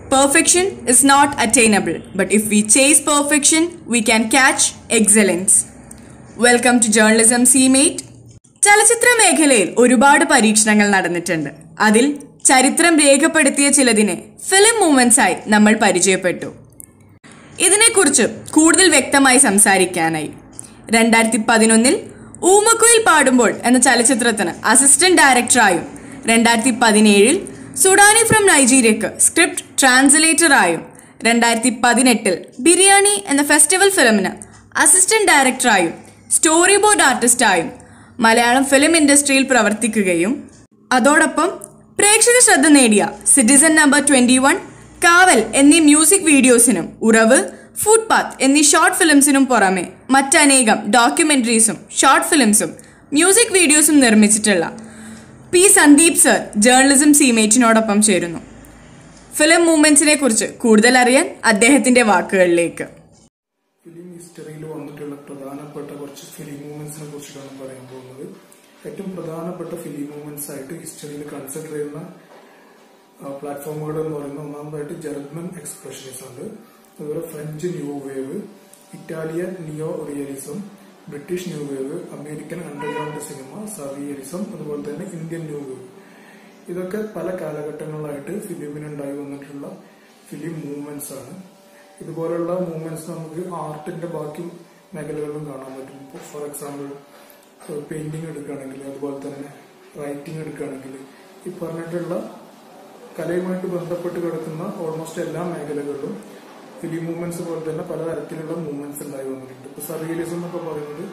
Perfection is not attainable, but if we chase perfection, we can catch excellence. Welcome to journalism Seemate ചലച്ചിത്ര മേഖലയിൽ ഒരുപാട് പരീക്ഷണങ്ങൾ നടന്നിട്ടുണ്ട് അതിൽ ചരിത്രം രേഖപ്പെടുത്തിയ ചിലതിനെ ഫിലിം മൂവ്മെന്റ്സ് ആയി നമ്മൾ പരിചയപ്പെട്ടു ഇതിനെക്കുറിച്ച് കൂടുതൽ വ്യക്തമായി സംസാരിക്കാനായി രണ്ടായിരത്തി പതിനൊന്നിൽ ഊമക്കുയിൽ പാടുമ്പോൾ എന്ന ചലച്ചിത്രത്തിന് അസിസ്റ്റന്റ് ഡയറക്ടറായും രണ്ടായിരത്തി പതിനേഴിൽ സുഡാനി ഫ്രം നൈജീരിയക്ക് സ്ക്രിപ്റ്റ് ട്രാൻസ്ലേറ്ററായും രണ്ടായിരത്തി പതിനെട്ടിൽ ബിരിയാണി എന്ന ഫെസ്റ്റിവൽ ഫിലിമിന് അസിസ്റ്റന്റ് ഡയറക്ടറായും സ്റ്റോറി ബോർഡ് ആർട്ടിസ്റ്റായും മലയാളം ഫിലിം ഇൻഡസ്ട്രിയിൽ പ്രവർത്തിക്കുകയും അതോടൊപ്പം പ്രേക്ഷക ശ്രദ്ധ നേടിയ citizen number twenty one Kaval എന്നീ മ്യൂസിക് വീഡിയോസിനും ഉറവ് ഫുട്പാത്ത് എന്നീ ഷോർട്ട് ഫിലിംസിനും പുറമെ മറ്റനേകം ഡോക്യുമെന്ററീസും ഷോർട്ട് ഫിലിംസും മ്യൂസിക് വീഡിയോസും നിർമ്മിച്ചിട്ടുള്ള പി സന്ദീപ് സർ ജേർണലിസം സീമേറ്റിനോടൊപ്പം ചേരുന്നു ഫിലിം മൂവ്മെന്റ്സിനെ കുറിച്ച് കൂടുതൽ അറിയാൻ അദ്ദേഹത്തിന്റെ വാക്കുകളിലേക്ക് ഫിലിം ഹിസ്റ്ററിയിൽ വന്നിട്ടുള്ള പ്രധാനപ്പെട്ട കുറച്ച് ഫിലിം മൂവ്മെന്റ്സിനെ കുറിച്ചിട്ടാണ് പറയാൻ പോകുന്നത് ഏറ്റവും പ്രധാനപ്പെട്ട ഫിലിം മൂവ്മെന്റ്സ് ആയിട്ട് ഹിസ്റ്ററിയിൽ കൺസിഡർ ചെയ്യുന്ന പ്ലാറ്റ്ഫോമുകൾ എന്ന് പറയുന്ന ഒന്നാമതായിട്ട് ജർമ്മൻ എക്സ്പ്രഷനിസം ഉണ്ട് അതുപോലെ ഫ്രഞ്ച് ന്യൂ വേവ് ഇറ്റാലിയൻ നിയോ realism British new wave American underground cinema surrealism അതുപോലെ തന്നെ ഇന്ത്യൻ ന്യൂ വേവ് ഇതൊക്കെ പല കാലഘട്ടങ്ങളിലായിട്ട് ഫിലിമിനുണ്ടായി വന്നിട്ടുള്ള ഫിലിം മൂവ്മെന്റ്സ് ആണ് ഇതുപോലുള്ള മൂവ്മെന്റ്സ് നമുക്ക് ആർട്ടിന്റെ ബാക്കി മേഖലകളിലും കാണാൻ പറ്റും ഇപ്പോൾ ഫോർ എക്സാമ്പിൾ പെയിന്റിങ് എടുക്കുകയാണെങ്കിൽ അതുപോലെ തന്നെ റൈറ്റിംഗ് എടുക്കുകയാണെങ്കിൽ ഈ പറഞ്ഞിട്ടുള്ള കലയുമായിട്ട് ബന്ധപ്പെട്ട് കിടക്കുന്ന ഓൾമോസ്റ്റ് എല്ലാ മേഖലകളിലും ഫിലിം മൂവ്മെന്റ്സ് പോലെ തന്നെ പലതരത്തിലുള്ള മൂവ്മെന്റ്സ് ഉണ്ടായി വന്നിട്ടുണ്ട് ഇപ്പൊ സർറിയലിസം എന്നൊക്കെ പറയുന്നത്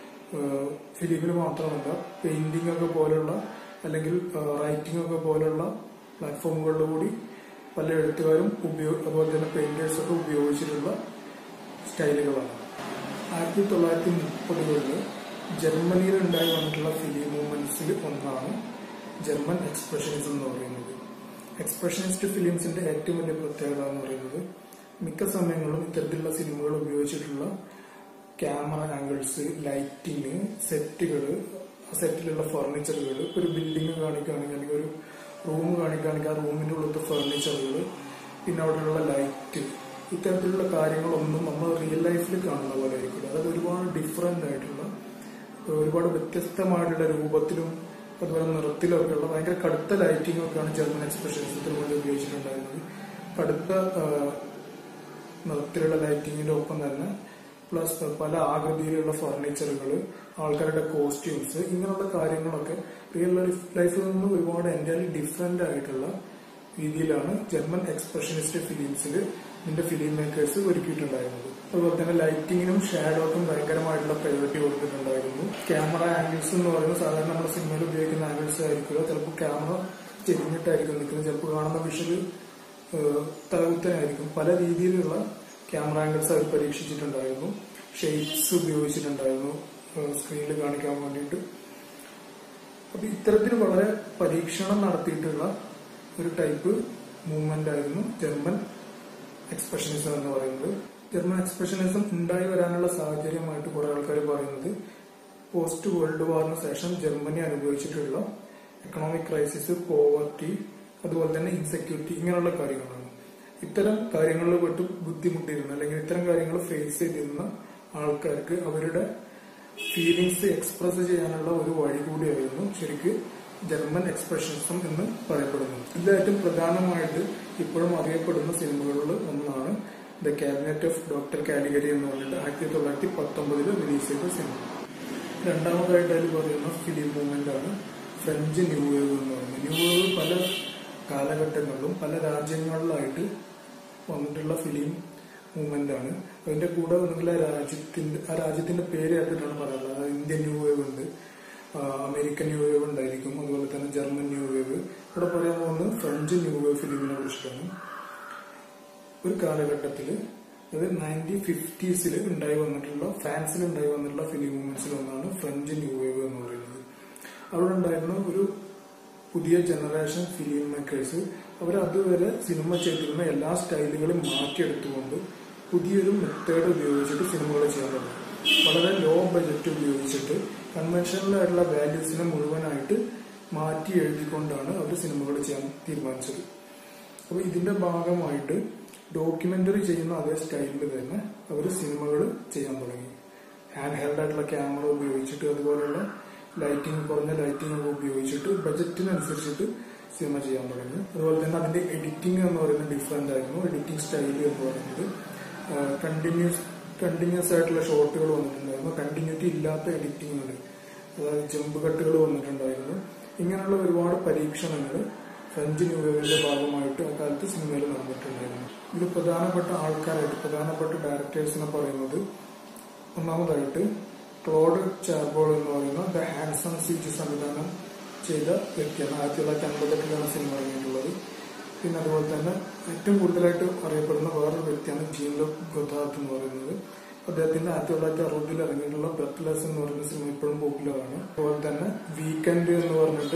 ഫിലിമിൽ മാത്രമല്ല പെയിന്റിംഗ് ഒക്കെ പോലുള്ള അല്ലെങ്കിൽ റൈറ്റിംഗ് ഒക്കെ പോലുള്ള പ്ലാറ്റ്ഫോമുകളിൽ കൂടി പല എഴുത്തുകാരും ഉപയോഗ അതുപോലെ തന്നെ പെയിന്റേഴ്സ് ഒക്കെ ഉപയോഗിച്ചിട്ടുള്ള സ്റ്റൈലുകളാണ് ആയിരത്തി തൊള്ളായിരത്തി മുപ്പതുകളിൽ ജർമ്മനിയിൽ ഉണ്ടായി വന്നിട്ടുള്ള ഫിലിം മൂവ്മെന്റ്സിൽ ഒന്നാണ് ജർമ്മൻ എക്സ്പ്രഷനിസം എന്ന് പറയുന്നത് എക്സ്പ്രഷനിസ്റ്റ് ഫിലിംസിന്റെ ഏറ്റവും വലിയ പ്രത്യേകത എന്ന് പറയുന്നത് മിക്ക സമയങ്ങളിലും ഇത്തരത്തിലുള്ള സിനിമകൾ ഉപയോഗിച്ചിട്ടുള്ള ക്യാമറ ആംഗിൾസ് ലൈറ്റിങ് സെറ്റുകൾ സെറ്റിലുള്ള ഫർണിച്ചറുകൾ ഒരു ബിൽഡിംഗ് കാണിക്കുകയാണെങ്കിൽ അല്ലെങ്കിൽ ഒരു റൂം കാണിക്കുകയാണെങ്കിൽ ആ റൂമിന്റെ ഉള്ളത്തെ ഫർണിച്ചറുകൾ പിന്നെ അവിടെയുള്ള ലൈറ്റ് ഇത്തരത്തിലുള്ള കാര്യങ്ങളൊന്നും നമ്മൾ റിയൽ ലൈഫിൽ കാണുന്ന പോലെ ആയിരിക്കില്ല അതായത് ഒരുപാട് ഡിഫറെന്റ് ആയിട്ടുള്ള ഒരുപാട് വ്യത്യസ്തമായിട്ടുള്ള രൂപത്തിലും അതുപോലെ നിറത്തിലും ഒക്കെ ഉള്ള ഭയങ്കര കടുത്ത ലൈറ്റിംഗ് ഒക്കെയാണ് ജർമ്മൻ എക്സ്പ്രഷൻസിന് വേണ്ടി ഉപയോഗിച്ചിട്ടുണ്ടായിരുന്നത് കടുത്ത നിറത്തിലുള്ള ലൈറ്റിങ്ങിന്റെ ഒപ്പം തന്നെ പ്ലസ് പല ആകൃതിയിലുള്ള ഫർണിച്ചറുകൾ ആൾക്കാരുടെ കോസ്റ്റ്യൂംസ് ഇങ്ങനെയുള്ള കാര്യങ്ങളൊക്കെ റിയൽ ലൈഫിൽ നിന്ന് ഒരുപാട് എൻറ്റയർലി ഡിഫറെന്റ് ആയിട്ടുള്ള രീതിയിലാണ് ജർമ്മൻ എക്സ്പ്രഷനിസ്റ്റ് ഫിലിംസിൽ ഇതിന്റെ ഫിലിം മേക്കേഴ്സ് ഒരുക്കിയിട്ടുണ്ടായിരുന്നത് അതുപോലെ തന്നെ ലൈറ്റിങ്ങിനും ഷാഡോക്കും ഭയങ്കരമായിട്ടുള്ള പ്രയോറിറ്റി കൊടുത്തിട്ടുണ്ടായിരുന്നു ക്യാമറ ആംഗിൾസ് എന്ന് പറയുന്നത് സാധാരണ നമ്മുടെ സിനിമയിൽ ഉപയോഗിക്കുന്ന ആംഗിൾസ് ആയിരിക്കില്ല ചിലപ്പോൾ ക്യാമറ ചെരിഞ്ഞിട്ടായിരിക്കും നിൽക്കുന്നത് ചിലപ്പോൾ കാണുന്ന വിഷല് തലകുത്തനായിരിക്കും പല രീതിയിലുള്ള ക്യാമറ ആംഗിൾസ് അവർ പരീക്ഷിച്ചിട്ടുണ്ടായിരുന്നു ഷെയ്ഡ്സ് ഉപയോഗിച്ചിട്ടുണ്ടായിരുന്നു സ്ക്രീനിൽ കാണിക്കാൻ വേണ്ടിയിട്ട് അപ്പൊ ഇത്തരത്തിൽ വളരെ പരീക്ഷണം നടത്തിയിട്ടുള്ള ഒരു ടൈപ്പ് മൂവ്മെന്റ് ആയിരുന്നു ജർമ്മൻ എക്സ്പ്രഷനിസം എന്ന് പറയുന്നത് ജർമ്മൻ എക്സ്പ്രഷനിസം ഉണ്ടായി വരാനുള്ള സാഹചര്യമായിട്ട് കുറെ ആൾക്കാർ പറയുന്നത് പോസ്റ്റ് വേൾഡ് വാറിന് ശേഷം ജർമ്മനി അനുഭവിച്ചിട്ടുള്ള എക്കണോമിക് ക്രൈസിസ് പോവർട്ടി അതുപോലെ തന്നെ ഇൻസെക്യൂരിറ്റി ഇങ്ങനെയുള്ള കാര്യങ്ങളാണ് ഇത്തരം കാര്യങ്ങളിൽ പെട്ട് ബുദ്ധിമുട്ടിയിരുന്ന അല്ലെങ്കിൽ ഇത്തരം കാര്യങ്ങൾ ഫേസ് ചെയ്തിരുന്ന ആൾക്കാർക്ക് അവരുടെ ഫീലിങ്സ് എക്സ്പ്രസ് ചെയ്യാനുള്ള ഒരു വഴി കൂടിയായിരുന്നു ശരിക്ക് ജർമ്മൻ എക്സ്പ്രഷനിസം എന്ന് പറയപ്പെടുന്നത് ഇതിൽ ഏറ്റവും പ്രധാനമായിട്ട് ഇപ്പോഴും അറിയപ്പെടുന്ന സിനിമകളിൽ ഒന്നാണ് the cabinet of doctor Caligari എന്ന് പറഞ്ഞിട്ട് ആയിരത്തി തൊള്ളായിരത്തി പത്തൊമ്പതിൽ റിലീസ് ചെയ്ത സിനിമ രണ്ടാമതായിട്ട് അതിൽ പറയുന്ന ഫിലിം മൂവ്മെന്റ് ആണ് ഫ്രഞ്ച് ന്യൂ വേവ് എന്ന് പറയുന്നത് ന്യൂ വേവ് പല കാലഘട്ടങ്ങളിലും പല രാജ്യങ്ങളിലായിട്ട് വന്നിട്ടുള്ള ഫിലിം മൂവ്മെന്റ് ആണ് അതിന്റെ കൂടെ വന്നിട്ടുള്ള രാജ്യത്തിന്റെ ആ രാജ്യത്തിന്റെ പേര് കേട്ടിട്ടാണ് പറയാനുള്ളത് അതായത് ഇന്ത്യൻ ന്യൂ വേവ് ഉണ്ട് അമേരിക്കൻ ന്യൂ വേവ് ഉണ്ടായിരിക്കും അതുപോലെ തന്നെ ജർമ്മൻ ന്യൂ വേവ് ഇവിടെ പറയാൻ പോകുന്നത് ഫ്രഞ്ച് ന്യൂ വേവ് ഫിലിമിനെ കുറിച്ചിട്ടാണ് ഒരു കാലഘട്ടത്തിൽ അതായത് നയൻറ്റീൻ ഫിഫ്റ്റീസിൽ ഉണ്ടായി വന്നിട്ടുള്ള ഫാൻസിൽ ഉണ്ടായി വന്നിട്ടുള്ള ഫിലിം മൂവ്മെന്റ്സിൽ ഒന്നാണ് ഫ്രഞ്ച് ന്യൂ വേവ് എന്ന് പറയുന്നത് അവിടെ ഉണ്ടായിരുന്ന ഒരു പുതിയ ജനറേഷൻ ഫിലിം മേക്കേഴ്സ് അവർ അതുവരെ സിനിമ ചെയ്തിരുന്ന എല്ലാ സ്റ്റൈലുകളും മാറ്റിയെടുത്തുകൊണ്ട് പുതിയൊരു മെത്തേഡ് ഉപയോഗിച്ചിട്ട് സിനിമകൾ ചെയ്യാൻ തുടങ്ങി വളരെ ലോ ബജറ്റ് ഉപയോഗിച്ചിട്ട് കൺവെൻഷണൽ ആയിട്ടുള്ള വാല്യൂസിനെ മുഴുവനായിട്ട് മാറ്റി എഴുതിക്കൊണ്ടാണ് അവർ സിനിമകൾ ചെയ്യാൻ തീരുമാനിച്ചത് അപ്പൊ ഇതിന്റെ ഭാഗമായിട്ട് ഡോക്യുമെന്ററി ചെയ്യുന്ന അതേ സ്റ്റൈലിൽ തന്നെ അവർ സിനിമകൾ ചെയ്യാൻ തുടങ്ങി ഹാൻഡ് ഹെൽഡ് ആയിട്ടുള്ള ക്യാമറ ഉപയോഗിച്ചിട്ട് അതുപോലെയുള്ള ലൈറ്റിംഗ് കുറഞ്ഞ ലൈറ്റിംഗ് ഒക്കെ ഉപയോഗിച്ചിട്ട് ബജറ്റിനനുസരിച്ചിട്ട് സിനിമ ചെയ്യാൻ തുടങ്ങി അതുപോലെ തന്നെ അതിന്റെ എഡിറ്റിംഗ് എന്ന് പറയുന്നത് ഡിഫറെന്റ് ആയിരുന്നു എഡിറ്റിംഗ് സ്റ്റൈൽ എന്ന് പറയുന്നത് കണ്ടിന്യൂസ് കണ്ടിന്യൂസ് ആയിട്ടുള്ള ഷോട്ടുകൾ വന്നിട്ടുണ്ടായിരുന്നു കണ്ടിന്യൂറ്റി ഇല്ലാത്ത എഡിറ്റിങ്ങുകൾ അതായത് ജമ്പ് കട്ടുകൾ വന്നിട്ടുണ്ടായിരുന്നു ഇങ്ങനെയുള്ള ഒരുപാട് പരീക്ഷണങ്ങൾ ഫ്രഞ്ച് ന്യൂ വേവിന്റെ ഭാഗമായിട്ട് അക്കാലത്ത് സിനിമയിൽ നടന്നിട്ടുണ്ടായിരുന്നു ഇതിൽ പ്രധാനപ്പെട്ട ആൾക്കാരായിട്ട് പ്രധാനപ്പെട്ട ഡയറക്ടേഴ്സിനെ പറയുന്നത് ഒന്നാമതായിട്ട് ക്ലോഡ് ചാർബോൾ എന്ന് പറയുന്ന ദ ഹാൻസൺ സീറ്റ് സംവിധാനം ചെയ്ത വ്യക്തിയാണ് ആയിരത്തി തൊള്ളായിരത്തി അൻപത്തെട്ടിലാണ് സിനിമ ഇറങ്ങിയിട്ടുള്ളത് പിന്നെ അതുപോലെ തന്നെ ഏറ്റവും കൂടുതലായിട്ട് അറിയപ്പെടുന്ന വേറൊരു വ്യക്തിയാണ് ജീൻ ലോ ഗൊദാത്ത് എന്ന് പറയുന്നത് അദ്ദേഹത്തിന്റെ ആയിരത്തി തൊള്ളായിരത്തി അറുപതിൽ ഇറങ്ങിയിട്ടുള്ള ബ്രത്ത്ലെസ് എന്ന് പറയുന്ന സിനിമ ഇപ്പോഴും പോപ്പുലറാണ് അതുപോലെ തന്നെ വീക്കെൻഡ് എന്ന് പറഞ്ഞിട്ട്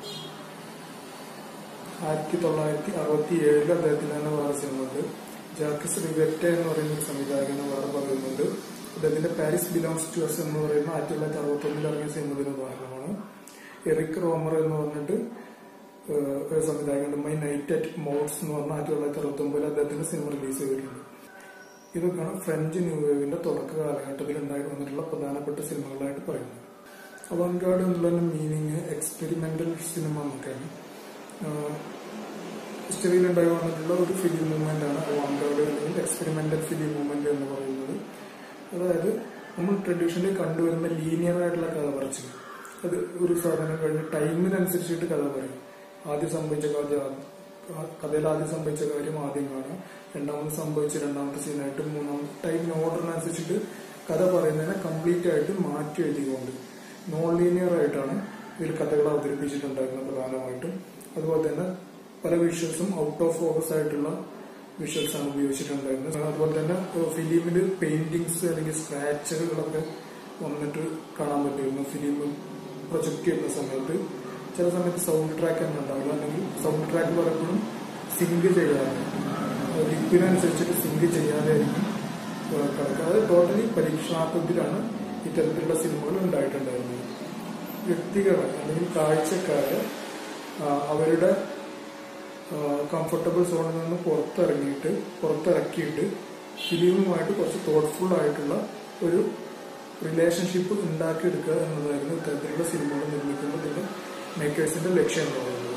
ആയിരത്തി തൊള്ളായിരത്തി അറുപത്തി ഏഴിൽ അദ്ദേഹത്തിന് തന്നെ വേറെ സിനിമ ഉണ്ട് ജാക്കിസ് റിവെറ്റ എന്ന് പറയുന്ന ഒരു സംവിധായകന് വേറെ പറയുന്നുണ്ട് അദ്ദേഹത്തിന്റെ പാരീസ് ബിലോങ്സ് ടു എസ് എന്ന് പറയുന്ന ആയിരത്തി തൊള്ളായിരത്തി അറുപത്തി ഒന്നിൽ ഇറങ്ങിയ സിനിമയുടെ ഉദാഹരണമാണ് എറിക് റോമർ എന്ന് പറഞ്ഞിട്ട് ഏഹ്, ഒരു സംവിധായകനുണ്ട് മൈ നൈറ്റ് അറ്റ് മോഡ്സ് എന്ന് പറഞ്ഞ ആയിരത്തി തൊള്ളായിരത്തി അറുപത്തി ഒമ്പതിൽ അദ്ദേഹത്തിന്റെ സിനിമ റിലീസ് ചെയ്തിട്ടുണ്ട് ഇതൊക്കെയാണ് ഫ്രഞ്ച് ന്യൂ വേവിന്റെ തുടക്ക കാലഘട്ടത്തിൽ ഉണ്ടായി വന്നിട്ടുള്ള പ്രധാനപ്പെട്ട സിനിമകളായിട്ട് പറയുന്നത് അവൻഗാർഡ് എന്നുള്ള മീനിങ് എക്സ്പെരിമെന്റൽ സിനിമ എന്നൊക്കെയാണ് ഹിസ്റ്ററിയിൽ ഉണ്ടായി വന്നിട്ടുള്ള ഒരു ഫിലിം മൂവ്മെന്റ് ആണ് അവൻഗാർഡ് അല്ലെങ്കിൽ എക്സ്പെരിമെന്റൽ ഫിലിം മൂവ്മെന്റ് എന്ന് പറയുന്നത് അതായത് നമ്മൾ ട്രഡീഷണലി കണ്ടുവരുന്ന ലീനിയർ ആയിട്ടുള്ള കഥ പറച്ചിൽ അത് ഒരു സാധനം കഴിഞ്ഞ് ടൈമിനനുസരിച്ചിട്ട് കഥ പറയും ആദ്യം സംഭവിച്ച കാര്യം കഥയിൽ ആദ്യം സംഭവിച്ച കാര്യം ആദ്യം കാണാം രണ്ടാമത് സംഭവിച്ച രണ്ടാമത്തെ സീനായിട്ട് മൂന്നാമത്തെ ടൈം ഓർഡറിനനുസരിച്ചിട്ട് കഥ പറയുന്നതിനെ കംപ്ലീറ്റ് ആയിട്ട് മാറ്റി എഴുതിക്കൊണ്ട് നോൺ ലീനിയർ ആയിട്ടാണ് ഇതിൽ കഥകൾ അവതരിപ്പിച്ചിട്ടുണ്ടായിരുന്നത് പ്രധാനമായിട്ടും അതുപോലെ തന്നെ പല വിഷ്വൽസും ഔട്ട് ഓഫ് ഫോക്കസ് ആയിട്ടുള്ള വിഷ്വൽസ് ആണ് ഉപയോഗിച്ചിട്ടുണ്ടായിരുന്നത് അതുപോലെ തന്നെ ഫിലിമിൽ പെയിന്റിങ്സ് അല്ലെങ്കിൽ സ്ക്രാച്ചുകളൊക്കെ വന്നിട്ട് കാണാൻ പറ്റുമായിരുന്നു ഫിലിം പ്രൊജക്ട് ചെയ്യുന്ന സമയത്ത് ചില സമയത്ത് സൗണ്ട് ട്രാക്ക് തന്നെ ഉണ്ടാവില്ല അല്ലെങ്കിൽ സൗണ്ട് ട്രാക്ക് പലപ്പോഴും സിങ്ക് ചെയ്യാതെ ലിപ്പിനനുസരിച്ചിട്ട് സിങ്ക് ചെയ്യാതെ ആയിരിക്കും ഏഹ് കിടക്കുക അത് ടോട്ടലി പരീക്ഷണാത്മകത്തിലാണ് ഇത്തരത്തിലുള്ള സിനിമകൾ ഉണ്ടായിട്ടുണ്ടായിരുന്നത് വ്യക്തികളെ അല്ലെങ്കിൽ കാഴ്ചക്കാരെ ആ, അവരുടെ കംഫർട്ടബിൾ സോണിൽ നിന്ന് പുറത്തിറങ്ങിയിട്ട് പുറത്തിറക്കിയിട്ട് ഫിലിമുമായിട്ട് കുറച്ച് തോട്ട്ഫുൾ ആയിട്ടുള്ള ഒരു റിലേഷൻഷിപ്പ് ഉണ്ടാക്കിയെടുക്കുക എന്നതായിരുന്നു ഇത്തരത്തിലുള്ള സിനിമകൾ നിർമ്മിക്കുന്നതിന്റെ മേക്കേഴ്സിന്റെ ലക്ഷ്യം എന്ന് പറയുന്നത്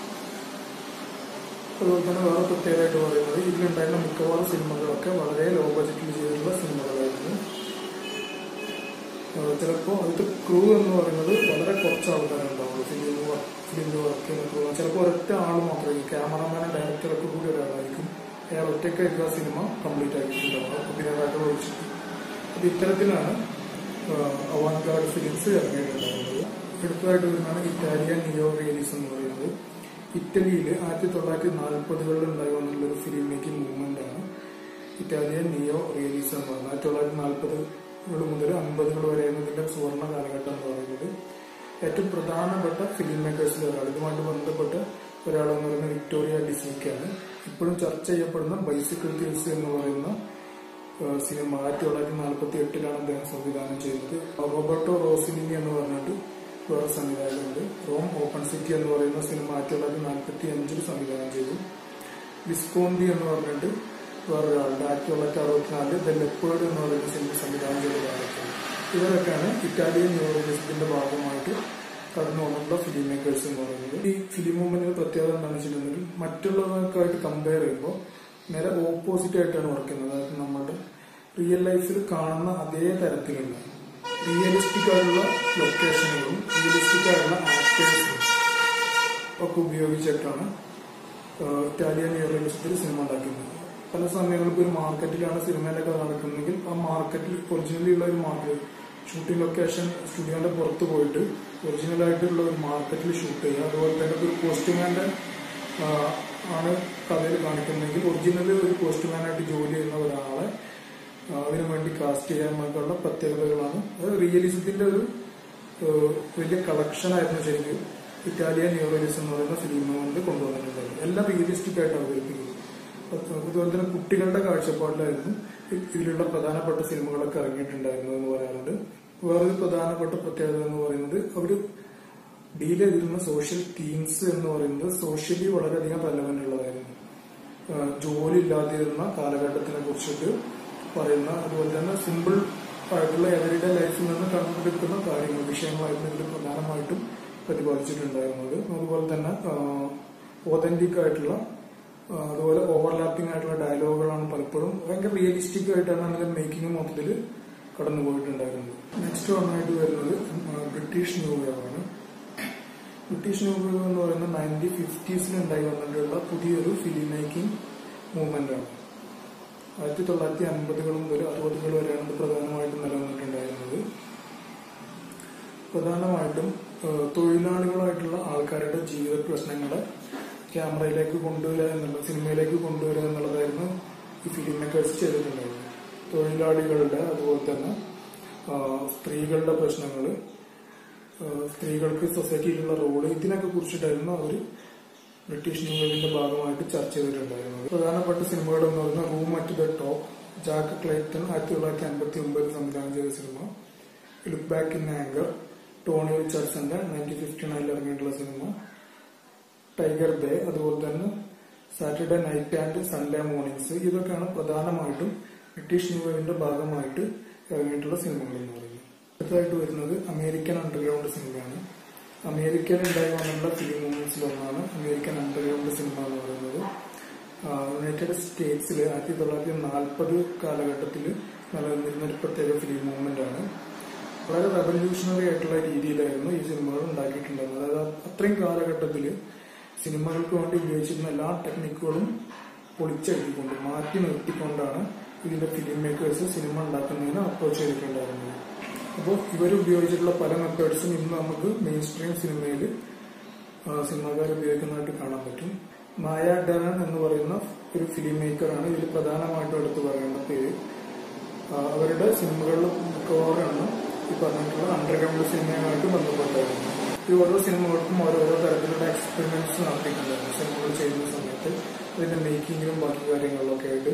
അതുപോലെ തന്നെ വേറെ പ്രത്യേകമായിട്ട് പറയുന്നത് ഇതിലുണ്ടായിരുന്ന മിക്കവാറും സിനിമകളൊക്കെ വളരെ ലോ ബജറ്റിൽ ചെയ്തിട്ടുള്ള സിനിമകളായിരുന്നു ചിലപ്പോൾ അതിന്റെ ക്രൂ എന്ന് പറയുന്നത് വളരെ കുറച്ച് ആൾക്കാരെ ഉണ്ടാവുള്ളൂ ഫിലിം ഫിലിമിൽ വർക്ക് ചെയ്യുന്ന ക്രൂ ചിലപ്പോൾ ഒരൊറ്റ ആൾ മാത്രമേ ക്യാമറമാനും ഡയറക്ടറൊക്കെ കൂടി ഒരാളായിരിക്കും അയാൾ ഒറ്റയ്ക്കായിരിക്കും ആ സിനിമ കംപ്ലീറ്റ് ആക്കിയിട്ടുണ്ടാവുക അഭിനേതാക്കൾ ഒഴിച്ചിട്ട് അപ്പൊ ഇത്തരത്തിലാണ് അവാൻഗാർഡ് ഫിലിംസ് ഇറങ്ങിയിട്ടുണ്ടായിരുന്നത് അടുത്തതായിട്ട് വരുന്നതാണ് ഇറ്റാലിയൻ നിയോ റിയലിസം എന്ന് പറയുന്നത് ഇറ്റലിയിൽ ആയിരത്തി തൊള്ളായിരത്തി നാൽപ്പതുകളിൽ ഉണ്ടായി വന്നിട്ടുള്ള ഒരു ഫിലിം മേക്കിംഗ് മൂവ്മെന്റ് ആണ് ഇറ്റാലിയൻ നിയോ റിയലിസം എന്ന് പറയുന്നത് ആയിരത്തി തൊള്ളായിരത്തി നാൽപ്പതുകൾ മുതൽ അൻപതുകൾ വരെ ഇതിന്റെ സുവർണ കാലഘട്ടം എന്ന് പറയുന്നത് ഏറ്റവും പ്രധാനപ്പെട്ട ഫിലിം മേക്കേഴ്സിൽ ഒരാൾ ഇതുമായിട്ട് ബന്ധപ്പെട്ട ഒരാളെന്ന് പറയുന്നത് വിക്ടോറിയ ഡിസീക്കാണ് ഇപ്പോഴും ചർച്ച ചെയ്യപ്പെടുന്ന ബൈസിക്കിൾ തീവ്സ് എന്ന് പറയുന്ന ഏഹ് സിനിമ ആയിരത്തി തൊള്ളായിരത്തി നാൽപ്പത്തി എട്ടിലാണ് അദ്ദേഹം സംവിധാനം ചെയ്തത് റോബർട്ടോ റോസിനിനി എന്ന് പറഞ്ഞിട്ട് വേറെ സംവിധായകനുണ്ട് റോം ഓപ്പൺ സിറ്റി എന്ന് പറയുന്ന സിനിമ ആയിരത്തി തൊള്ളായിരത്തി നാൽപ്പത്തി അഞ്ചിൽ സംവിധാനം ചെയ്തു വിസ്കോന്തി എന്ന് പറഞ്ഞിട്ട് വേറൊരാളുടെ ആയിരത്തി തൊള്ളായിരത്തി അറുപത്തിനാലില് ദ ലെപ്പേർഡ് എന്ന് പറയുന്ന സിനിമ സംവിധാനം ചെയ്ത ഒരാളൊക്കെയാണ് ഇവരൊക്കെയാണ് ഇറ്റാലിയൻ ന്യൂറോളിസത്തിന്റെ ഭാഗമായിട്ട് കടന്നു വന്നിട്ടുള്ള ഫിലിം മേക്കേഴ്സ് എന്ന് പറയുന്നത് ഈ ഫിലിം മൂവ്മെന്റിന് പ്രത്യേകത എന്താണെന്ന് വെച്ചിട്ടുണ്ടെങ്കിൽ മറ്റുള്ളവർക്കായിട്ട് കമ്പയർ ചെയ്യുമ്പോൾ നേരെ ഓപ്പോസിറ്റ് ആയിട്ടാണ് വർക്ക് ചെയ്യുന്നത് അതായത് നമ്മുടെ റിയൽ ലൈഫിൽ കാണുന്ന അതേ തരത്തിലുള്ള റിയലിസ്റ്റിക് ആയിട്ടുള്ള ലൊക്കേഷനുകളും റിയലിസ്റ്റിക് ആയിട്ടുള്ള ആക്ടേഴ്സും ഒക്കെ ഉപയോഗിച്ചിട്ടാണ് ഏഹ് ഇറ്റാലിയൻ റിയലിസ്റ്റിൽ സിനിമ ഉണ്ടാക്കുന്നത് പല സമയങ്ങൾക്ക് ഒരു മാർക്കറ്റിലാണ് സിനിമയിലൊക്കെ നടക്കുന്നതെങ്കിൽ ആ മാർക്കറ്റിൽ ഒറിജിനലി ഉള്ള ഒരു മാർക്കറ്റ് ഷൂട്ടിംഗ് ലൊക്കേഷൻ സ്റ്റുഡിയോന്റെ പുറത്ത് പോയിട്ട് ഒറിജിനൽ ആയിട്ടുള്ള ഒരു മാർക്കറ്റിൽ ഷൂട്ട് ചെയ്യുക അതുപോലെ തന്നെ ഒരു കോസ്റ്റ്യൂമാന്റെ ആണ് കഥയിൽ കാണിക്കുന്നതെങ്കിൽ ഒറിജിനൽ ഒരു കോസ്റ്റ്യൂമാനായിട്ട് ജോലി ചെയ്യുന്ന ഒരാളെ ആ, അതിനു വേണ്ടി കാസ്റ്റ് ചെയ്യാനൊക്കെയുള്ള പ്രത്യേകതകളാണ് അത് റിയലിസത്തിന്റെ ഒരു ഏഹ്, വലിയ കളക്ഷനായിരുന്നു ശരിക്കും ഇറ്റാലിയൻ ന്യൂറലിസം എന്ന് പറയുന്ന ഫിലിം കൊണ്ട് കൊണ്ടുവന്നിട്ടുണ്ടായിരുന്നു എല്ലാം റിയലിസ്റ്റിക് ആയിട്ട് അവതരിപ്പിക്കുന്നത് അതുപോലെ തന്നെ കുട്ടികളുടെ കാഴ്ചപ്പാടിലായിരുന്നു ഇ- ഇതിലുള്ള പ്രധാനപ്പെട്ട സിനിമകളൊക്കെ ഇറങ്ങിയിട്ടുണ്ടായിരുന്നത് എന്ന് പറയാറുണ്ട് വേറൊരു പ്രധാനപ്പെട്ട പ്രത്യേകത എന്ന് പറയുന്നത് അവര് ഡീൽ ചെയ്തിരുന്ന സോഷ്യൽ തീംസ് എന്ന് പറയുന്നത് സോഷ്യലി വളരെയധികം റെലവെന്റ് ഉള്ളതായിരുന്നു ആ, ജോലി ഇല്ലാതിരുന്ന കാലഘട്ടത്തിനെ കുറിച്ചിട്ട് പറയുന്ന അതുപോലെ തന്നെ സിമ്പിൾ ആയിട്ടുള്ള എവരിഡേ ലൈഫിൽ നിന്ന് കണ്ടെടുക്കുന്ന കാര്യങ്ങൾ വിഷയങ്ങളായിരുന്നു ഇതിൽ പ്രധാനമായിട്ടും പ്രതിപാദിച്ചിട്ടുണ്ടായിരുന്നത് അതുപോലെ തന്നെ ഓതന്റിക് ആയിട്ടുള്ള ആ, അതുപോലെ ഓവർലാപ്പിംഗ് ആയിട്ടുള്ള ഡയലോഗുകളാണ് പലപ്പോഴും ഭയങ്കര റിയലിസ്റ്റിക് ആയിട്ടാണ് അതിന്റെ മേക്കിംഗ് മൊത്തത്തിൽ കടന്നു പോയിട്ടുണ്ടായിരുന്നത് നെക്സ്റ്റ് വണ്ണായിട്ട് വരുന്നത് ആ, ബ്രിട്ടീഷ് ന്യൂ ഇയർ ആണ് ബ്രിട്ടീഷ് ന്യൂ ഇയർ എന്ന് പറയുന്നത് നയൻറ്റീൻ ഫിഫ്റ്റീസിൽ ഉണ്ടായി വന്നിട്ടുള്ള പുതിയൊരു ഫിലിം മേക്കിംഗ് മൂവ്മെന്റ് ആണ് ആയിരത്തി തൊള്ളായിരത്തി അൻപതുകൾ മുതൽ അറുപതുകൾ വരെയാണ് ഇത് പ്രധാനമായിട്ടും നിലനിന്നിട്ടുണ്ടായിരുന്നത് പ്രധാനമായിട്ടും ഏഹ്, തൊഴിലാളികളായിട്ടുള്ള ആൾക്കാരുടെ ജീവിത പ്രശ്നങ്ങളെ ക്യാമറയിലേക്ക് കൊണ്ടുവരിക എന്നുള്ള സിനിമയിലേക്ക് കൊണ്ടുവരിക എന്നുള്ളതായിരുന്നു ഈ ഫിലിം മേക്കേഴ്സ് ചെയ്തിട്ടുണ്ടായിരുന്നത് തൊഴിലാളികളുടെ അതുപോലെ തന്നെ ആ, സ്ത്രീകളുടെ പ്രശ്നങ്ങൾ സ്ത്രീകൾക്ക് സൊസൈറ്റിയിലുള്ള റോള് ഇതിനൊക്കെ കുറിച്ചിട്ടായിരുന്നു അവർ ബ്രിട്ടീഷ് ന്യൂ ഇയറിന്റെ ഭാഗമായിട്ട് ചർച്ച ചെയ്തിട്ടുണ്ടായിരുന്നത് പ്രധാനപ്പെട്ട സിനിമകൾ എന്ന് പറയുന്നത് room at the top Jack Clayton ആയിരത്തി തൊള്ളായിരത്തി അൻപത്തി ഒമ്പതിൽ സംവിധാനം ചെയ്ത സിനിമ look back in anger Tony റിച്ചാർഡ്സന്റെ നയൻറ്റീൻ ഫിഫ്റ്റി നയനിൽ ഇറങ്ങിയിട്ടുള്ള സിനിമ ടൈഗർ ബേ അതുപോലെ തന്നെ Saturday night and Sunday mornings ഇതൊക്കെയാണ് പ്രധാനമായിട്ടും ബ്രിട്ടീഷ് ന്യൂ ഇയറിന്റെ ഭാഗമായിട്ട് ഇറങ്ങിയിട്ടുള്ള സിനിമകൾ എന്ന് പറയുന്നത് അടുത്തതായിട്ട് വരുന്നത് അമേരിക്കൻ അണ്ടർഗ്രൗണ്ട് സിനിമയാണ് അമേരിക്കയിൽ ഉണ്ടായി വന്നിട്ടുള്ള ഫിലിം മൂവ്മെന്റ്സിൽ ഒന്നാണ് അമേരിക്കൻ അണ്ടർഗ്രൗണ്ട് സിനിമ എന്ന് പറയുന്നത് ആ, യുണൈറ്റഡ് സ്റ്റേറ്റ്സിൽ ആയിരത്തി തൊള്ളായിരത്തി നാൽപ്പത് കാലഘട്ടത്തിൽ നിലനിന്നിരുന്ന ഒരു പ്രത്യേക ഫിലിം മൂവ്മെന്റ് ആണ് വളരെ റെവല്യൂഷണറി ആയിട്ടുള്ള രീതിയിലായിരുന്നു ഈ സിനിമകൾ ഉണ്ടാക്കിയിട്ടുണ്ടായിരുന്നത് അതായത് അത്രയും കാലഘട്ടത്തിൽ സിനിമകൾക്ക് വേണ്ടി ഉപയോഗിച്ചിരുന്ന എല്ലാ ടെക്നിക്കുകളും പൊളിച്ചെഴുതിക്കൊണ്ട് മാറ്റി നിർത്തിക്കൊണ്ടാണ് ഇതിന്റെ ഫിലിം മേക്കേഴ്സ് സിനിമ ഉണ്ടാക്കുന്നതിന് അപ്രോച്ച് ചെയ്തിട്ടുണ്ടായിരുന്നത് അപ്പോൾ ഇവർ ഉപയോഗിച്ചിട്ടുള്ള പല മെത്തേഡ്സും ഇന്ന് നമുക്ക് മെയിൻ സ്ട്രീം സിനിമയിൽ സിനിമാക്കാർ ഉപയോഗിക്കുന്നതായിട്ട് കാണാൻ പറ്റും മായ ഡെറൻ എന്ന് പറയുന്ന ഒരു ഫിലിം മേക്കറാണ് ഇതിൽ പ്രധാനമായിട്ടും എടുത്തു പറയേണ്ട പേര് ആ, അവരുടെ സിനിമകളിൽ മിക്കവാറും എണ്ണം ഈ പറഞ്ഞിട്ടുള്ള അണ്ടർഗ്രൗണ്ട് സിനിമയുമായിട്ട് ബന്ധപ്പെട്ടായിരുന്നു ഈ ഓരോ സിനിമകൾക്കും ഓരോരോ തരത്തിലുള്ള എക്സ്പെരിമെന്റ്സ് നടത്തിയിട്ടുണ്ടായിരുന്നു സിനിമകൾ ചെയ്യുന്ന സമയത്ത് അതിന്റെ മേക്കിങ്ങിലും ബാക്കി കാര്യങ്ങളിലൊക്കെ ആയിട്ട്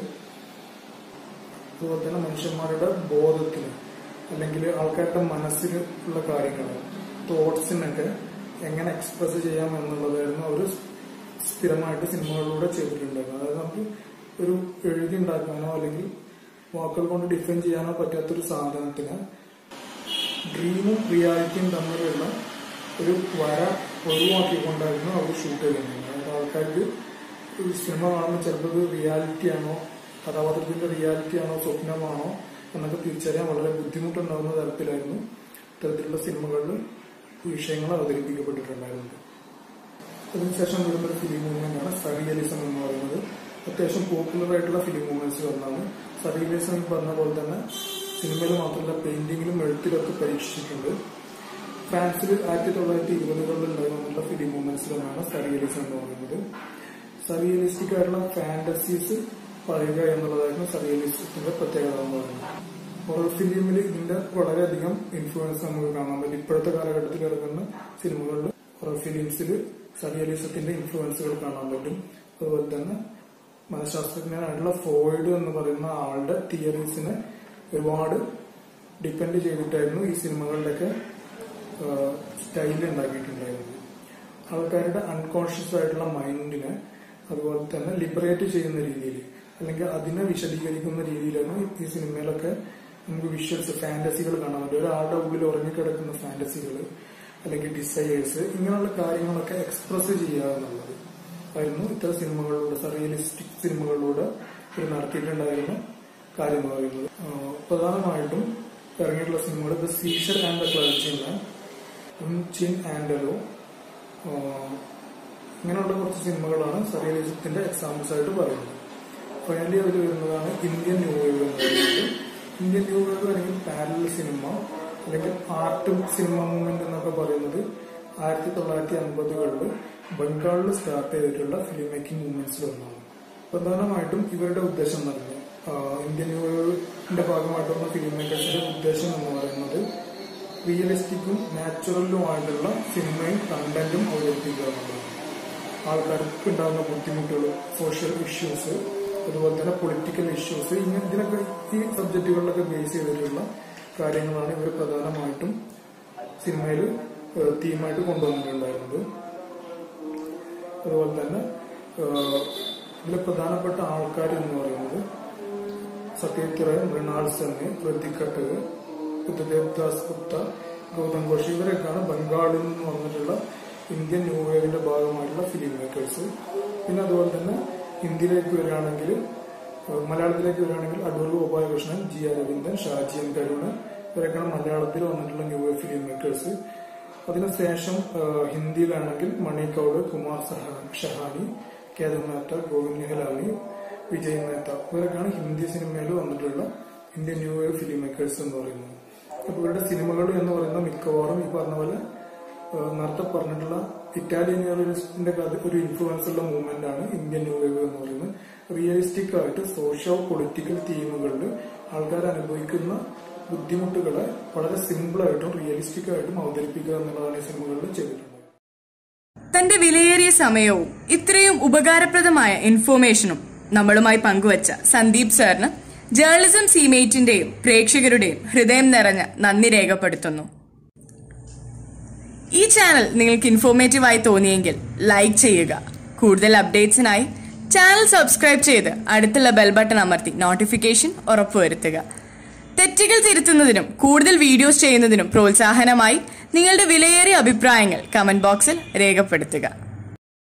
അതുപോലെ തന്നെ മനുഷ്യന്മാരുടെ ബോധത്തിന് അല്ലെങ്കിൽ ആൾക്കാരുടെ മനസ്സിൽ ഉള്ള കാര്യങ്ങൾ തോട്ട്സിനൊക്കെ എങ്ങനെ എക്സ്പ്രസ് ചെയ്യാം എന്നുള്ളതായിരുന്നു അവർ സ്ഥിരമായിട്ട് സിനിമകളിലൂടെ ചെയ്തിട്ടുണ്ടായിരുന്നു അതായത് നമുക്ക് ഒരു എഴുതി ഉണ്ടാക്കാനോ അല്ലെങ്കിൽ വാക്കുകൾ കൊണ്ട് ഡിഫൈൻ ചെയ്യാനോ പറ്റാത്തൊരു സാധനത്തിന് ഡ്രീമും റിയാലിറ്റിയും തമ്മിലുള്ള ഒരു വര ഒഴിവാക്കിക്കൊണ്ടായിരുന്നു അവർ ഷൂട്ട് ചെയ്യുന്നത് അതായത് ആൾക്കാർക്ക് ഒരു സിനിമ കാണുമ്പോൾ ചിലപ്പോൾ ഇത് റിയാലിറ്റി ആണോ കഥാപാത്രത്തിന്റെ റിയാലിറ്റി ആണോ സ്വപ്നമാണോ എന്നൊക്കെ തിരിച്ചറിയാൻ വളരെ ബുദ്ധിമുട്ടുണ്ടാകുന്ന തരത്തിലായിരുന്നു ഇത്തരത്തിലുള്ള സിനിമകളിൽ വിഷയങ്ങൾ അവതരിപ്പിക്കപ്പെട്ടിട്ടുണ്ടായിരുന്നത് അതിനുശേഷം വരുന്ന ഒരു ഫിലിം മൂവ്മെന്റാണ് സറിയലിസം എന്ന് പറയുന്നത് അത്യാവശ്യം പോപ്പുലർ ആയിട്ടുള്ള ഫിലിം മൂവ്മെന്റ്സ് ഒന്നാണ് സറിയലിസം ഈ പറഞ്ഞ പോലെ തന്നെ സിനിമയിൽ മാത്രമല്ല പെയിന്റിങ്ങിലും എഴുത്തിലൊക്കെ പരീക്ഷിച്ചിട്ടുണ്ട് ഫ്രാൻസിൽ ആയിരത്തി തൊള്ളായിരത്തി ഇരുപതുകളിൽ ഉണ്ടായിരുന്നുള്ള ഫിലിം മൂവ്മെന്റ്സിലാണ് സറിയലിസം എന്ന് പറയുന്നത് സറിയലിസ്റ്റിക് ആയിട്ടുള്ള ഫാന്റസീസ് പറയുക എന്നുള്ളതായിരുന്നു സറിയലിസത്തിന്റെ പ്രത്യേകത എന്ന് പറയുന്നത് ഹൊറർ ഫിലിമിൽ ഇതിന്റെ വളരെയധികം ഇൻഫ്ലുവൻസ് നമുക്ക് കാണാൻ പറ്റും ഇപ്പോഴത്തെ കാലഘട്ടത്തിൽ ഇറങ്ങുന്ന സിനിമകളിൽ ഹൊറർ ഫിലിംസിൽ സറിയലിസത്തിന്റെ ഇൻഫ്ലുവൻസുകൾ കാണാൻ പറ്റും അതുപോലെ തന്നെ മനഃശാസ്ത്രജ്ഞനായിട്ടുള്ള ഫ്രോയിഡ് എന്ന് പറയുന്ന ആളുടെ തിയറീസിനെ ഒരുപാട് ഡിപ്പെൻഡ് ചെയ്തിട്ടായിരുന്നു ഈ സിനിമകളിലൊക്കെ സ്റ്റൈൽ ഉണ്ടാക്കിയിട്ടുണ്ടായിരുന്നത് ആൾക്കാരുടെ അൺകോൺഷ്യസ് ആയിട്ടുള്ള മൈൻഡിനെ അതുപോലെ തന്നെ ലിബറേറ്റ് ചെയ്യുന്ന രീതിയിൽ അല്ലെങ്കിൽ അതിനെ വിശദീകരിക്കുന്ന രീതിയിലാണ് ഈ സിനിമയിലൊക്കെ നമുക്ക് വിഷ്വൽസ് ഫാന്റസികൾ കാണാൻ പറ്റും ഒരാളുടെ ഉള്ളിൽ ഉറങ്ങിക്കിടക്കുന്ന ഫാന്റസികൾ അല്ലെങ്കിൽ ഡിസയേഴ്സ് ഇങ്ങനെയുള്ള കാര്യങ്ങളൊക്കെ എക്സ്പ്രസ് ചെയ്യുക എന്നുള്ളത് ആയിരുന്നു ഇത്തരം സിനിമകളിലൂടെ റിയലിസ്റ്റിക് സിനിമകളിലൂടെ ഇവർ നടത്തിയിട്ടുണ്ടായിരുന്ന കാര്യം എന്ന് പറയുന്നത് ആ, പ്രധാനമായിട്ടും ഇറങ്ങിയിട്ടുള്ള സിനിമകൾ the seashell and the clergyman ഉൻചിൻ ആൻഡലോ ഇങ്ങനെയുള്ള കുറച്ച് സിനിമകളാണ് സറിയലിസത്തിന്റെ എക്സാമ്പിൾസ് ആയിട്ട് പറയുന്നത് ഫൈനലി അതിൽ വരുന്നതാണ് ഇന്ത്യൻ ന്യൂ വേവ് എന്ന് പറയുന്നത് ഇന്ത്യൻ ന്യൂ വേവ് അല്ലെങ്കിൽ പാരലൽ സിനിമ അല്ലെങ്കിൽ ആർട്ട് സിനിമ മൂവ്മെന്റ് എന്നൊക്കെ പറയുന്നത് ആയിരത്തി തൊള്ളായിരത്തി അൻപതുകളിൽ ബംഗാളിൽ സ്റ്റാർട്ട് ചെയ്തിട്ടുള്ള ഫിലിം മേക്കിംഗ് മൂവ്മെന്റ്സിൽ ഒന്നാണ് പ്രധാനമായിട്ടും ഇവരുടെ ഉദ്ദേശം എന്ന് പറയുന്നത് ആഹ് ഇന്ത്യൻ ന്യൂ വേവിന്റെ ഭാഗമായിട്ടുള്ള ഫിലിം മേക്കേഴ്സിന്റെ ഉദ്ദേശം എന്ന് പറയുന്നത് റിയലിസ്റ്റിക്കും നാച്ചുറലുമായിട്ടുള്ള സിനിമയും കണ്ടന്റും അവതരിപ്പിക്കുക എന്നുള്ളതാണ് ആൾക്കാർക്ക് ഉണ്ടാകുന്ന ബുദ്ധിമുട്ടുകൾ സോഷ്യൽ ഇഷ്യൂസ് അതുപോലെ തന്നെ പൊളിറ്റിക്കൽ ഇഷ്യൂസ് ഇങ്ങനെ ഇതിനൊക്കെ ഈ സബ്ജക്റ്റുകളിലൊക്കെ ബേസ് ചെയ്തിട്ടുള്ള കാര്യങ്ങളാണ് ഇവർ പ്രധാനമായിട്ടും സിനിമയിൽ തീമായിട്ട് കൊണ്ടുവന്നിട്ടുണ്ടായിരുന്നത് അതുപോലെ തന്നെ ഇതിലെ പ്രധാനപ്പെട്ട ആൾക്കാർ എന്ന് പറയുന്നത് സത്യജിത് റായ് മൃണാൾ സെന്നെ പ്രതീക് കട്ടക് ബുദ്ധദേവ് ദാസ് ഗുപ്ത ഗൗതം ഘോഷ് ഇവരൊക്കെയാണ് ബംഗാളിൽ നിന്ന് വന്നിട്ടുള്ള ഇന്ത്യൻ ന്യൂ വേവിന്റെ ഭാഗമായിട്ടുള്ള ഫിലിം മേക്കേഴ്സ് പിന്നെ അതുപോലെ തന്നെ ഹിന്ദിയിലേക്ക് വരികയാണെങ്കിൽ ഏഹ് മലയാളത്തിലേക്ക് വരികയാണെങ്കിൽ അടൂർ ഗോപാലകൃഷ്ണൻ ജി അരവിന്ദൻ ഷാജി എൻ കരുണ് ഇവരൊക്കെയാണ് മലയാളത്തിൽ വന്നിട്ടുള്ള ന്യൂ വേവ് ഫിലിം മേക്കേഴ്സ് അതിനുശേഷം ഏഹ് ഹിന്ദിയിലാണെങ്കിൽ മണി കൗഡ് കുമാർ സഹാ- ഷഹാനി കേദർ മേത്ത ഗോവിന്ദ് നിഹലാനി വിജയ് മേത്ത ഇവരൊക്കെയാണ് ഹിന്ദി സിനിമയിൽ വന്നിട്ടുള്ള Indian new wave film makers എന്ന് പറയുന്നത് അപ്പൊ ഇവരുടെ സിനിമകൾ എന്ന് പറയുന്ന മിക്കവാറും ഈ പറഞ്ഞ പോലെ ഏഹ് നേരത്തെ പറഞ്ഞിട്ടുള്ള ഇറ്റാലിയനിയറിസ്റ്റിന്റെ ഒരു ഇൻഫ്ലുവൻസ് ഉള്ള മൂവ്മെന്റ് ആണ് ഇന്ത്യൻ ന്യൂ വേവ് എന്ന് പറയുന്നത് റിയലിസ്റ്റിക് ആയിട്ട് സോഷ്യോ പൊളിറ്റിക്കൽ തീമുകളിൽ ആൾക്കാർ അനുഭവിക്കുന്ന ബുദ്ധിമുട്ടുകളെ വളരെ സിമ്പിൾ ആയിട്ടും റിയലിസ്റ്റിക് ആയിട്ടും അവതരിപ്പിക്കുക എന്നുള്ളതാണ് ഈ സിനിമകളിൽ ചെയ്തിട്ടുള്ളത് തന്റെ വിലയേറിയ സമയവും ഇത്രയും ഉപകാരപ്രദമായ ഇൻഫോർമേഷനും നമ്മളുമായി പങ്കുവച്ച സന്ദീപ് സാറിന് ജേർണലിസം സീമേറ്റിന്റെയും പ്രേക്ഷകരുടെയും ഹൃദയം നിറഞ്ഞ നന്ദി രേഖപ്പെടുത്തുന്നു ഈ ചാനൽ നിങ്ങൾക്ക് ഇൻഫോർമേറ്റീവായി തോന്നിയെങ്കിൽ ലൈക്ക് ചെയ്യുക കൂടുതൽ അപ്ഡേറ്റ്സിനായി ചാനൽ സബ്സ്ക്രൈബ് ചെയ്ത് അടുത്തുള്ള ബെൽ ബട്ടൺ അമർത്തി നോട്ടിഫിക്കേഷൻ ഉറപ്പുവരുത്തുക തെറ്റുകൾ തിരുത്തുന്നതിനും കൂടുതൽ വീഡിയോസ് ചെയ്യുന്നതിനും പ്രോത്സാഹനമായി നിങ്ങളുടെ വിലയേറിയ അഭിപ്രായങ്ങൾ കമന്റ് ബോക്സിൽ രേഖപ്പെടുത്തുക